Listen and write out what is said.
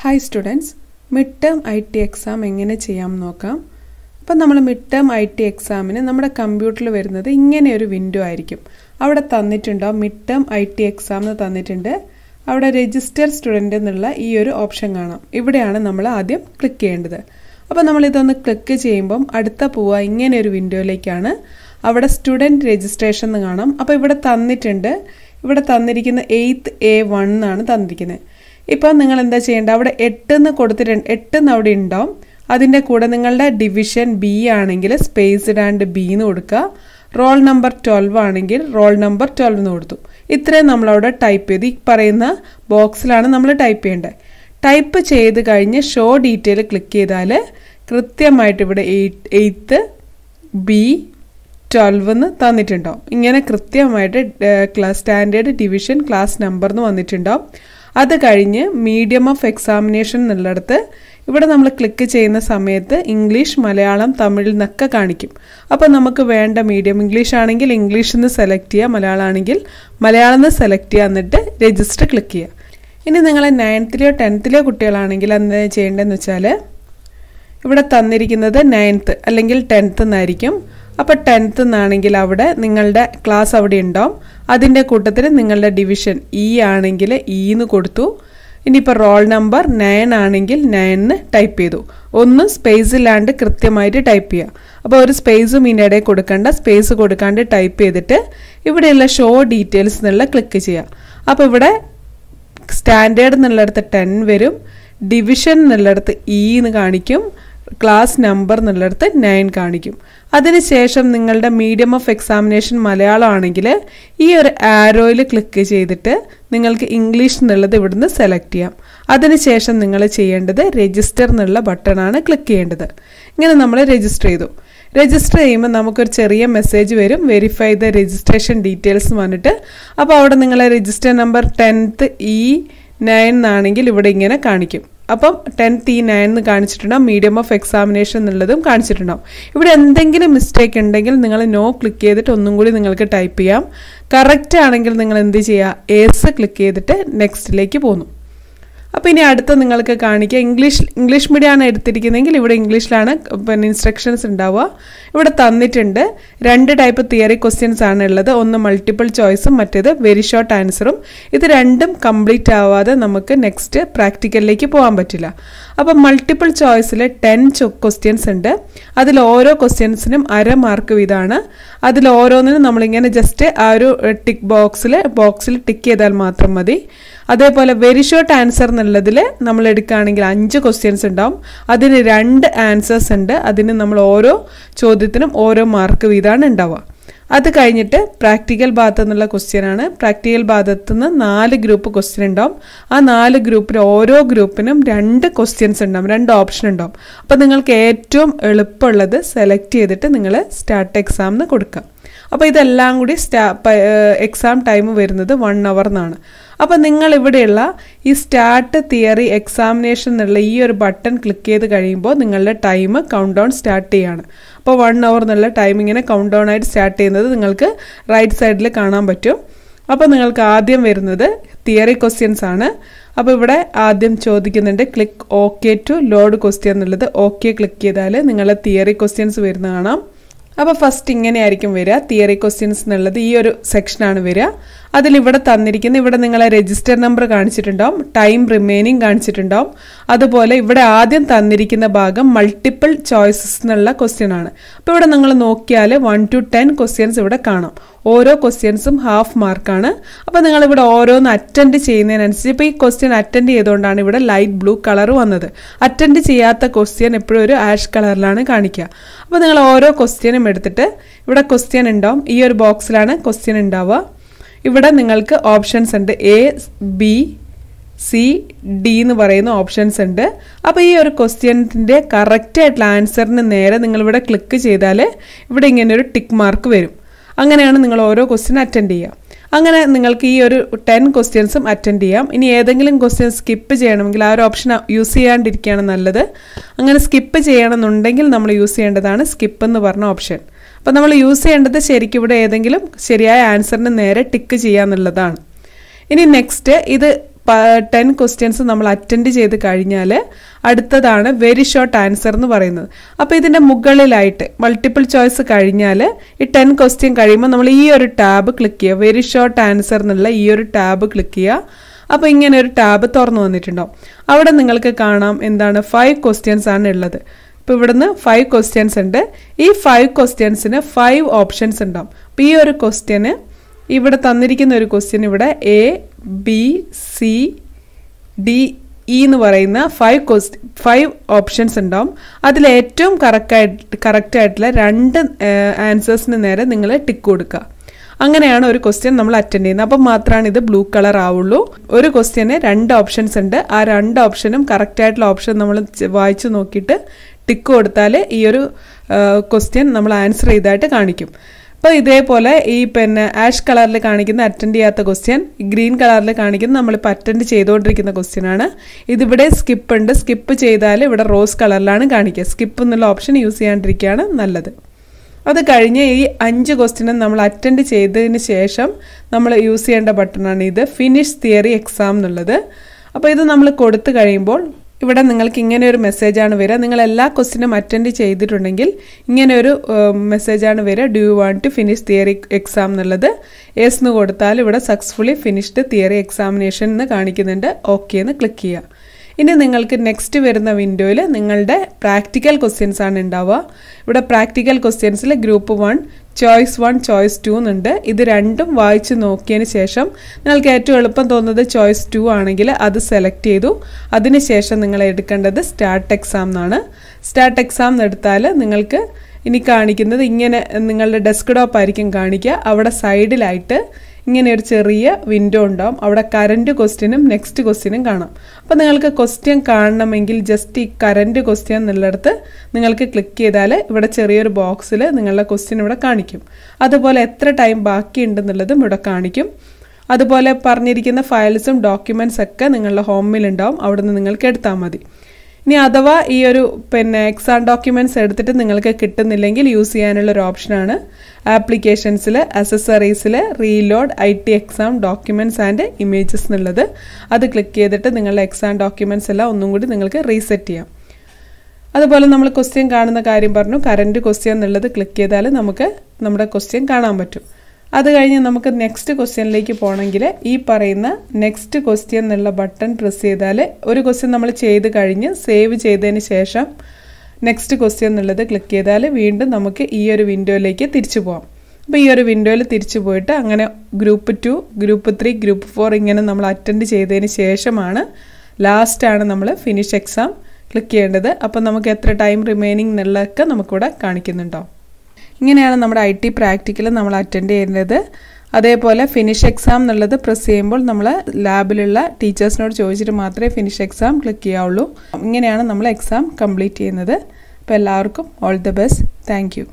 hi students mid term I T exam എങ്ങനെ ചെയ്യാം നോക്കാം അപ്പം നമ്മൾ മിഡ് ടേം ഐ ടി എക്സാമിന് നമ്മുടെ കമ്പ്യൂട്ടറിൽ വരുന്നത് ഇങ്ങനെ ഒരു വിൻഡോ ആയിരിക്കും അവിടെ തന്നിട്ടുണ്ടോ mid term I T exam എന്ന് തന്നിട്ടുണ്ട് അവിടെ രജിസ്റ്റർ സ്റ്റുഡൻ്റ് എന്നുള്ള ഈ ഒരു ഓപ്ഷൻ കാണാം ഇവിടെയാണ് നമ്മൾ ആദ്യം ക്ലിക്ക് ചെയ്യേണ്ടത് അപ്പോൾ നമ്മൾ ഇതൊന്ന് ക്ലിക്ക് ചെയ്യുമ്പം അടുത്ത പോവുക ഇങ്ങനെ ഒരു വിൻഡോയിലേക്കാണ് അവിടെ സ്റ്റുഡൻറ്റ് രജിസ്ട്രേഷൻ എന്ന് കാണാം അപ്പോൾ ഇവിടെ തന്നിട്ടുണ്ട് ഇവിടെ തന്നിരിക്കുന്ന എയ്ത്ത് എ വൺ എന്നാണ് തന്നിരിക്കുന്നത് ഇപ്പം നിങ്ങൾ എന്താ ചെയ്യേണ്ടത് അവിടെ എട്ട് എന്ന് കൊടുത്തിട്ടുണ്ട് എട്ട് എന്ന് അവിടെ ഉണ്ടാവും അതിൻ്റെ കൂടെ നിങ്ങളുടെ ഡിവിഷൻ ബി ആണെങ്കിൽ സ്പേസ് ഇടാണ്ട് ബി എന്ന് കൊടുക്കുക റോൾ നമ്പർ ട്വൽവ് ആണെങ്കിൽ റോൾ നമ്പർ ട്വൽവ് എന്ന് കൊടുത്തു ഇത്രയും നമ്മളവിടെ ടൈപ്പ് ചെയ്ത് ഈ പറയുന്ന ബോക്സിലാണ് നമ്മൾ ടൈപ്പ് ചെയ്യേണ്ടത് ടൈപ്പ് ചെയ്ത് കഴിഞ്ഞ് ഷോ ഡീറ്റെയിൽ ക്ലിക്ക് ചെയ്താൽ കൃത്യമായിട്ട് ഇവിടെ എയ്റ്റ് എയ്ത്ത് ബി ട്വൽവ് എന്ന് തന്നിട്ടുണ്ടാവും ഇങ്ങനെ കൃത്യമായിട്ട് class standard division class number എന്ന് വന്നിട്ടുണ്ടാവും അത് കഴിഞ്ഞ് മീഡിയം ഓഫ് എക്സാമിനേഷൻ എന്നുള്ളിടത്ത് ഇവിടെ നമ്മൾ ക്ലിക്ക് ചെയ്യുന്ന സമയത്ത് ഇംഗ്ലീഷ് മലയാളം തമിഴ് എന്നൊക്കെ കാണിക്കും അപ്പോൾ നമുക്ക് വേണ്ട മീഡിയം ഇംഗ്ലീഷ് ആണെങ്കിൽ ഇംഗ്ലീഷിൽ നിന്ന് സെലക്ട് ചെയ്യുക മലയാളം ആണെങ്കിൽ മലയാളം നിന്ന് സെലക്ട് ചെയ്യുക എന്നിട്ട് രജിസ്റ്റർ ക്ലിക്ക് ചെയ്യുക ഇനി നിങ്ങൾ നയൻത്തിലെയോ ടെൻത്തിലെയോ കുട്ടികളാണെങ്കിൽ എന്താ ചെയ്യേണ്ടതെന്ന് വെച്ചാൽ ഇവിടെ തന്നിരിക്കുന്നത് നയൻത്ത് അല്ലെങ്കിൽ ടെൻത്ത് എന്നായിരിക്കും അപ്പോൾ ടെൻത്ത് എന്നാണെങ്കിൽ അവിടെ നിങ്ങളുടെ ക്ലാസ് അവിടെ ഉണ്ടാവും അതിൻ്റെ കൂട്ടത്തിൽ നിങ്ങളുടെ ഡിവിഷൻ ഇ ആണെങ്കിൽ ഇ എന്ന് കൊടുത്തു ഇനിയിപ്പോൾ റോൾ നമ്പർ നയൻ ആണെങ്കിൽ നയൻ ടൈപ്പ് ചെയ്തു ഒന്ന് സ്പേസ് ഇല്ലാണ്ട് കൃത്യമായിട്ട് ടൈപ്പ് ചെയ്യുക അപ്പോൾ ഒരു സ്പേസും ഇതിൻ്റെ ഇടയിൽ കൊടുക്കേണ്ട സ്പേസ് കൊടുക്കാണ്ട് ടൈപ്പ് ചെയ്തിട്ട് ഇവിടെയുള്ള ഷോ ഡീറ്റെയിൽസ് എന്നുള്ള ക്ലിക്ക് ചെയ്യുക അപ്പോൾ ഇവിടെ സ്റ്റാൻഡേർഡ് എന്നുള്ളിടത്ത് ടെൻ വരും ഡിവിഷൻ എന്നുള്ളിടത്ത് ഇ എന്ന് കാണിക്കും ക്ലാസ് നമ്പർ എന്നുള്ളിടത്ത് നയൻ കാണിക്കും അതിനുശേഷം നിങ്ങളുടെ മീഡിയം ഓഫ് എക്സാമിനേഷൻ മലയാളം ആണെങ്കിൽ ഈ ഒരു ആരോയിൽ ക്ലിക്ക് ചെയ്തിട്ട് നിങ്ങൾക്ക് ഇംഗ്ലീഷ് എന്നുള്ളത് ഇവിടുന്ന് സെലക്ട് ചെയ്യാം അതിനുശേഷം നിങ്ങൾ ചെയ്യേണ്ടത് രജിസ്റ്റർ എന്നുള്ള ബട്ടണാണ് ക്ലിക്ക് ചെയ്യേണ്ടത് ഇങ്ങനെ നമ്മൾ രജിസ്റ്റർ ചെയ്തു രജിസ്റ്റർ ചെയ്യുമ്പോൾ നമുക്കൊരു ചെറിയ മെസ്സേജ് വരും വെരിഫൈ ദ രജിസ്ട്രേഷൻ ഡീറ്റെയിൽസ് പറഞ്ഞിട്ട് അപ്പോൾ അവിടെ നിങ്ങളെ register number tenth E nine എന്നാണെങ്കിൽ ഇവിടെ ഇങ്ങനെ കാണിക്കും അപ്പം ടെൻത്ത് ഈ നയൻ എന്ന് കാണിച്ചിട്ടുണ്ടാവും മീഡിയം ഓഫ് എക്സാമിനേഷൻ എന്നുള്ളതും കാണിച്ചിട്ടുണ്ടാവും ഇവിടെ എന്തെങ്കിലും മിസ്റ്റേക്ക് ഉണ്ടെങ്കിൽ നിങ്ങൾ നോ ക്ലിക്ക് ചെയ്തിട്ട് ഒന്നും കൂടി നിങ്ങൾക്ക് ടൈപ്പ് ചെയ്യാം കറക്റ്റ് ആണെങ്കിൽ നിങ്ങൾ എന്ത് ചെയ്യുക ഏസ് ക്ലിക്ക് ചെയ്തിട്ട് നെക്സ്റ്റിലേക്ക് പോകുന്നു അപ്പോൾ ഇനി അടുത്ത നിങ്ങൾക്ക് കാണിക്കുക ഇംഗ്ലീഷ് ഇംഗ്ലീഷ് മീഡിയമാണ് എടുത്തിരിക്കുന്നതെങ്കിൽ ഇവിടെ ഇംഗ്ലീഷിലാണ് പിന്നെ ഇൻസ്ട്രക്ഷൻസ് ഉണ്ടാവുക ഇവിടെ തന്നിട്ടുണ്ട് രണ്ട് ടൈപ്പ് തിയറി ക്വസ്റ്റ്യൻസ് ആണ് ഉള്ളത് ഒന്ന് മൾട്ടിപ്പിൾ ചോയ്സും മറ്റേത് വെരി ഷോർട്ട് ആൻസറും ഇത് രണ്ടും കംപ്ലീറ്റ് ആവാതെ നമുക്ക് നെക്സ്റ്റ് പ്രാക്ടിക്കലിലേക്ക് പോകാൻ പറ്റില്ല അപ്പം മൾട്ടിപ്പിൾ ചോയ്സിൽ ടെൻ ക്വസ്റ്റ്യൻസ് ഉണ്ട് അതിൽ ഓരോ ക്വസ്റ്റ്യൻസിനും അര മാർക്ക് വീതമാണ് അതിൽ ഓരോന്നിനും നമ്മളിങ്ങനെ ജസ്റ്റ് ആ ഒരു ടിക്ക് ബോക്സിൽ ബോക്സിൽ ടിക്ക് ചെയ്താൽ മാത്രം മതി അതേപോലെ വെരി ഷോർട്ട് ആൻസർ എന്നുള്ളതിൽ നമ്മൾ എടുക്കുകയാണെങ്കിൽ അഞ്ച് ക്വസ്റ്റ്യൻസ് ഉണ്ടാവും അതിന് രണ്ട് ആൻസേഴ്സ് ഉണ്ട് അതിന് നമ്മൾ ഓരോ ചോദ്യത്തിനും ഓരോ മാർക്ക് വീതമാണ് ഉണ്ടാവുക അത് കഴിഞ്ഞിട്ട് പ്രാക്ടിക്കൽ ഭാഗത്ത് നിന്നുള്ള ക്വസ്റ്റ്യൻ ആണ് പ്രാക്ടിക്കൽ ഭാഗത്ത് നിന്ന് നാല് ഗ്രൂപ്പ് ക്വസ്റ്റ്യൻ ഉണ്ടാവും ആ നാല് ഗ്രൂപ്പിൽ ഓരോ ഗ്രൂപ്പിനും രണ്ട് ക്വസ്റ്റ്യൻസ് ഉണ്ടാവും രണ്ട് ഓപ്ഷൻ ഉണ്ടാവും അപ്പോൾ നിങ്ങൾക്ക് ഏറ്റവും എളുപ്പമുള്ളത് സെലക്ട് ചെയ്തിട്ട് നിങ്ങൾ സ്റ്റാർട്ട് എക്സാമിന് കൊടുക്കുക അപ്പോൾ ഇതെല്ലാം കൂടി സ്റ്റാ എക്സാം ടൈം വരുന്നത് വൺ അവർ എന്നാണ് അപ്പോൾ നിങ്ങൾ ഇവിടെയുള്ള ഈ സ്റ്റാർട്ട് തിയറി എക്സാമിനേഷൻ എന്നുള്ള ഈ ഒരു ബട്ടൺ ക്ലിക്ക് ചെയ്ത് കഴിയുമ്പോൾ നിങ്ങളുടെ ടൈം കൗണ്ട് ഡൗൺ സ്റ്റാർട്ട് ചെയ്യാണ് അപ്പോൾ വൺ അവർ എന്നുള്ള ടൈം ഇങ്ങനെ കൗണ്ട് ഡൗൺ ആയിട്ട് സ്റ്റാർട്ട് ചെയ്യുന്നത് നിങ്ങൾക്ക് റൈറ്റ് സൈഡിൽ കാണാൻ പറ്റും അപ്പോൾ നിങ്ങൾക്ക് ആദ്യം വരുന്നത് തിയറി ക്വസ്റ്റ്യൻസ് ആണ് അപ്പോൾ ഇവിടെ ആദ്യം ചോദിക്കുന്നുണ്ട് click okay to load question എന്നുള്ളത് ഓക്കെ ക്ലിക്ക് ചെയ്താൽ നിങ്ങളെ തിയറി ക്വസ്റ്റ്യൻസ് വരുന്ന കാണാം അപ്പോൾ ഫസ്റ്റ് ഇങ്ങനെയായിരിക്കും വരിക തിയറി ക്വസ്റ്റ്യൻസ് എന്നുള്ളത് ഈ ഒരു സെക്ഷനാണ് വരിക അതിൽ ഇവിടെ തന്നിരിക്കുന്ന ഇവിടെ നിങ്ങളെ രജിസ്റ്റർ നമ്പർ കാണിച്ചിട്ടുണ്ടാവും ടൈം റിമൈനിങ് കാണിച്ചിട്ടുണ്ടാവും അതുപോലെ ഇവിടെ ആദ്യം തന്നിരിക്കുന്ന ഭാഗം മൾട്ടിപ്പിൾ ചോയ്സസ് എന്നുള്ള ക്വസ്റ്റ്യൻ ആണ് അപ്പോൾ ഇവിടെ നിങ്ങൾ നോക്കിയാൽ വൺ ടു ടെൻ ക്വസ്റ്റ്യൻസ് ഇവിടെ കാണാം ഓരോ ക്വസ്റ്റ്യൻസും ഹാഫ് മാർക്കാണ് അപ്പോൾ നിങ്ങൾ ഇവിടെ ഓരോന്ന് അറ്റൻഡ് ചെയ്യുന്നതിനനുസരിച്ച് ഇപ്പോൾ ഈ ക്വസ്റ്റ്യൻ അറ്റൻഡ് ചെയ്തുകൊണ്ടാണ് ഇവിടെ ലൈറ്റ് ബ്ലൂ കളർ വന്നത് അറ്റൻഡ് ചെയ്യാത്ത ക്വസ്റ്റ്യൻ എപ്പോഴും ഒരു ആഷ് കളറിലാണ് കാണിക്കുക അപ്പോൾ നിങ്ങൾ ഓരോ ക്വസ്റ്റ്യനും എടുത്തിട്ട് ഇവിടെ ക്വസ്റ്റ്യൻ ഉണ്ടാവും ഈ ഒരു ബോക്സിലാണ് ക്വസ്റ്റ്യൻ ഉണ്ടാവുക ഇവിടെ നിങ്ങൾക്ക് ഓപ്ഷൻസ് ഉണ്ട് എ ബി സി ഡി എന്ന് പറയുന്ന ഓപ്ഷൻസ് ഉണ്ട് അപ്പോൾ ഈ ഒരു ക്വസ്റ്റ്യൻ്റെ കറക്റ്റ് ആയിട്ടുള്ള ആൻസറിന് നേരെ നിങ്ങളിവിടെ ക്ലിക്ക് ചെയ്താൽ ഇവിടെ ഇങ്ങനെ ഒരു ടിക്ക് മാർക്ക് വരും അങ്ങനെയാണ് നിങ്ങൾ ഓരോ ക്വസ്റ്റ്യൻ അറ്റൻഡ് ചെയ്യുക അങ്ങനെ നിങ്ങൾക്ക് ഈ ഒരു ടെൻ ക്വസ്റ്റ്യൻസും അറ്റൻഡ് ചെയ്യാം ഇനി ഏതെങ്കിലും ക്വസ്റ്റ്യൻ സ്കിപ്പ് ചെയ്യണമെങ്കിൽ ആ ഒരു ഓപ്ഷൻ യൂസ് ചെയ്യാണ്ടിരിക്കുകയാണ് നല്ലത് അങ്ങനെ സ്കിപ്പ് ചെയ്യണമെന്നുണ്ടെങ്കിൽ നമ്മൾ യൂസ് ചെയ്യേണ്ടതാണ് സ്കിപ്പ് എന്ന് പറഞ്ഞ ഓപ്ഷൻ അപ്പോൾ നമ്മൾ യൂസ് ചെയ്യേണ്ടത് ശരിക്കും ഇവിടെ ഏതെങ്കിലും ശരിയായ ആൻസറിന് നേരെ ടിക്ക് ചെയ്യാന്നുള്ളതാണ് ഇനി നെക്സ്റ്റ് ഇത് ടെൻ ക്വസ്റ്റ്യൻസ് നമ്മൾ അറ്റൻഡ് ചെയ്ത് കഴിഞ്ഞാൽ അടുത്തതാണ് വെരി ഷോർട്ട് ആൻസർ എന്ന് പറയുന്നത് അപ്പോൾ ഇതിൻ്റെ മുകളിലായിട്ട് മൾട്ടിപ്പിൾ ചോയ്സ് കഴിഞ്ഞാൽ ഈ ടെൻ ക്വസ്റ്റ്യൻ കഴിയുമ്പോൾ നമ്മൾ ഈ ഒരു ടാബ് ക്ലിക്ക് ചെയ്യുക വെരി ഷോർട്ട് ആൻസർ എന്നുള്ള ഈ ഒരു ടാബ് ക്ലിക്ക് ചെയ്യുക അപ്പോൾ ഇങ്ങനെ ഒരു ടാബ് തുറന്നു വന്നിട്ടുണ്ടാവും അവിടെ നിങ്ങൾക്ക് കാണാം എന്താണ് ഫൈവ് ക്വസ്റ്റ്യൻസ് ആണ് ഉള്ളത് ഇപ്പോൾ ഇവിടുന്ന് ഫൈവ് ക്വസ്റ്റ്യൻസ് ഉണ്ട് ഈ ഫൈവ് ക്വസ്റ്റ്യൻസിന് ഫൈവ് ഓപ്ഷൻസ് ഉണ്ടാവും അപ്പോൾ ഈ ഒരു ക്വസ്റ്റ്യന് ഇവിടെ തന്നിരിക്കുന്ന ഒരു ക്വസ്റ്റ്യൻ ഇവിടെ A B C D E എന്ന് പറയുന്ന ഫൈവ് ക്വസ്റ്റ് ഫൈവ് ഓപ്ഷൻസ് ഉണ്ടാവും അതിൽ ഏറ്റവും കറക്റ്റായിട്ട് കറക്റ്റ് ആയിട്ടുള്ള രണ്ട് ആൻസേഴ്സിന് നേരെ നിങ്ങൾ ടിക്ക് കൊടുക്കുക അങ്ങനെയാണ് ഒരു ക്വസ്റ്റ്യൻ നമ്മൾ അറ്റൻഡ് ചെയ്യുന്നത് അപ്പം മാത്രമാണ് ഇത് ബ്ലൂ കളർ ആവുള്ളൂ ഒരു ക്വസ്റ്റ്യന് രണ്ട് ഓപ്ഷൻസ് ഉണ്ട് ആ രണ്ട് ഓപ്ഷനും കറക്റ്റ് ആയിട്ടുള്ള ഓപ്ഷൻ നമ്മൾ വായിച്ചു നോക്കിയിട്ട് ടിക്ക് കൊടുത്താൽ ഈ ഒരു ക്വസ്റ്റ്യൻ നമ്മൾ ആൻസർ ചെയ്തായിട്ട് കാണിക്കും അപ്പോൾ ഇതേപോലെ ഈ പിന്നെ ആഷ് കളറിൽ കാണിക്കുന്ന അറ്റൻഡ് ചെയ്യാത്ത ക്വസ്റ്റ്യൻ ഗ്രീൻ കളറിൽ കാണിക്കുന്ന നമ്മളിപ്പോൾ അറ്റൻഡ് ചെയ്തുകൊണ്ടിരിക്കുന്ന ക്വസ്റ്റ്യൻ ആണ് ഇതിവിടെ സ്കിപ്പ് ഉണ്ട് സ്കിപ്പ് ചെയ്താൽ ഇവിടെ റോസ് കളറിലാണ് കാണിക്കുക സ്കിപ്പ് എന്നുള്ള ഓപ്ഷൻ യൂസ് ചെയ്യാണ്ടിരിക്കുകയാണ് നല്ലത് അത് കഴിഞ്ഞ് ഈ അഞ്ച് ക്വസ്റ്റ്യനും നമ്മൾ അറ്റൻഡ് ചെയ്തതിന് ശേഷം നമ്മൾ യൂസ് ചെയ്യേണ്ട ബട്ടണാണ് ഇത് ഫിനിഷ് തിയറി എക്സാം എന്നുള്ളത് അപ്പോൾ ഇത് നമ്മൾ കൊടുത്തു കഴിയുമ്പോൾ ഇവിടെ നിങ്ങൾക്ക് ഇങ്ങനെ ഒരു മെസ്സേജാണ് വരിക നിങ്ങൾ എല്ലാ ക്വസ്റ്റിനും അറ്റൻഡ് ചെയ്തിട്ടുണ്ടെങ്കിൽ ഇങ്ങനെ ഒരു മെസ്സേജാണ് വരിക do you want to finish theory exam എന്നുള്ളത് എസ് എന്ന് കൊടുത്താൽ ഇവിടെ സക്സസ്ഫുള്ളി ഫിനിഷ്ഡ് തിയറി എക്സാമിനേഷൻ എന്ന് കാണിക്കുന്നുണ്ട് ഓക്കെ എന്ന് ക്ലിക്ക് ചെയ്യുക ഇനി നിങ്ങൾക്ക് നെക്സ്റ്റ് വരുന്ന വിൻഡോയിൽ നിങ്ങളുടെ പ്രാക്ടിക്കൽ ക്വസ്റ്റ്യൻസ് ആണ് ഉണ്ടാവുക ഇവിടെ പ്രാക്ടിക്കൽ ക്വസ്റ്റ്യൻസിൽ group one choice one choice two എന്നുണ്ട് ഇത് രണ്ടും വായിച്ച് നോക്കിയതിന് ശേഷം നിങ്ങൾക്ക് ഏറ്റവും എളുപ്പം തോന്നുന്നത് ചോയ്സ് ടു ആണെങ്കിൽ അത് സെലക്ട് ചെയ്തു അതിനുശേഷം നിങ്ങൾ എടുക്കേണ്ടത് സ്റ്റാർട്ട് എക്സാം എന്നാണ് സ്റ്റാർട്ട് എക്സാം എടുത്താൽ നിങ്ങൾക്ക് ഇനി കാണിക്കുന്നത് ഇങ്ങനെ നിങ്ങളുടെ ഡെസ്ക്ടോപ്പ് ആയിരിക്കും കാണിക്കുക അവിടെ സൈഡിലായിട്ട് ഇങ്ങനെ ഒരു ചെറിയ വിൻഡോ ഉണ്ടാവും അവിടെ കറണ്ട് ക്വസ്റ്റ്യനും നെക്സ്റ്റ് ക്വസ്റ്റ്യനും കാണാം അപ്പോൾ നിങ്ങൾക്ക് ക്വസ്റ്റ്യൻ കാണണമെങ്കിൽ ജസ്റ്റ് ഈ കറണ്ട് ക്വസ്റ്റ്യൻ എന്നുള്ളിടത്ത് നിങ്ങൾക്ക് ക്ലിക്ക് ചെയ്താൽ ഇവിടെ ചെറിയൊരു ബോക്സിൽ നിങ്ങളുടെ ക്വസ്റ്റ്യൻ ഇവിടെ കാണിക്കും അതുപോലെ എത്ര ടൈം ബാക്കിയുണ്ടെന്നുള്ളതും ഇവിടെ കാണിക്കും അതുപോലെ പറഞ്ഞിരിക്കുന്ന ഫയൽസും ഡോക്യുമെൻറ്റ്സ് ഒക്കെ നിങ്ങളുടെ ഹോമിലുണ്ടാവും അവിടെ നിന്ന് നിങ്ങൾക്ക് എടുത്താൽ മതി ഇനി അഥവാ ഈ ഒരു പിന്നെ എക്സാം ഡോക്യുമെൻറ്റ്സ് എടുത്തിട്ട് നിങ്ങൾക്ക് കിട്ടുന്നില്ലെങ്കിൽ യൂസ് ചെയ്യാനുള്ള ഒരു ഓപ്ഷനാണ് ആപ്ലിക്കേഷൻസിൽ അസസറീസിൽ reload I T exam documents and images എന്നുള്ളത് അത് ക്ലിക്ക് ചെയ്തിട്ട് നിങ്ങളുടെ എക്സാം ഡോക്യുമെൻറ്റ്സ് എല്ലാം ഒന്നും കൂടി നിങ്ങൾക്ക് റീസെറ്റ് ചെയ്യാം അതുപോലെ നമ്മൾ ക്വസ്റ്റ്യൻ കാണുന്ന കാര്യം പറഞ്ഞു കറണ്ട് ക്വസ്റ്റ്യൻ എന്നുള്ളത് ക്ലിക്ക് ചെയ്താൽ നമുക്ക് നമ്മുടെ ക്വസ്റ്റ്യൻ കാണാൻ പറ്റും അത് കഴിഞ്ഞ് നമുക്ക് നെക്സ്റ്റ് ക്വസ്റ്റ്യനിലേക്ക് പോകണമെങ്കിൽ ഈ പറയുന്ന നെക്സ്റ്റ് ക്വസ്റ്റ്യൻ എന്നുള്ള ബട്ടൺ പ്രസ് ചെയ്താൽ ഒരു ക്വസ്റ്റ്യൻ നമ്മൾ ചെയ്ത് കഴിഞ്ഞ് സേവ് ചെയ്തതിന് ശേഷം നെക്സ്റ്റ് ക്വസ്റ്റ്യൻ എന്നുള്ളത് ക്ലിക്ക് ചെയ്താൽ വീണ്ടും നമുക്ക് ഈ ഒരു വിൻഡോയിലേക്ക് തിരിച്ചു പോകാം അപ്പോൾ ഈ ഒരു വിൻഡോയിൽ തിരിച്ചു പോയിട്ട് അങ്ങനെ group two group three group four ഇങ്ങനെ നമ്മൾ അറ്റൻഡ് ചെയ്തതിന് ശേഷമാണ് ലാസ്റ്റാണ് നമ്മൾ ഫിനിഷ് എക്സാം ക്ലിക്ക് ചെയ്യേണ്ടത് അപ്പോൾ നമുക്ക് എത്ര ടൈം റിമൈനിങ് എന്നുള്ളതൊക്കെ നമുക്കിവിടെ കാണിക്കുന്നുണ്ടാവും ഇങ്ങനെയാണ് നമ്മുടെ ഐ ടി പ്രാക്ടിക്കൽ നമ്മൾ അറ്റൻഡ് ചെയ്യുന്നത് അതേപോലെ ഫിനിഷ് എക്സാം എന്നുള്ളത് പ്രസ് ചെയ്യുമ്പോൾ നമ്മൾ ലാബിലുള്ള ടീച്ചേഴ്സിനോട് ചോദിച്ചിട്ട് മാത്രമേ ഫിനിഷ് എക്സാം ക്ലിക്ക് ചെയ്യാവുള്ളൂ ഇങ്ങനെയാണ് നമ്മൾ എക്സാം കംപ്ലീറ്റ് ചെയ്യുന്നത് അപ്പോൾ എല്ലാവർക്കും ഓൾ ദി ബെസ്റ്റ് താങ്ക്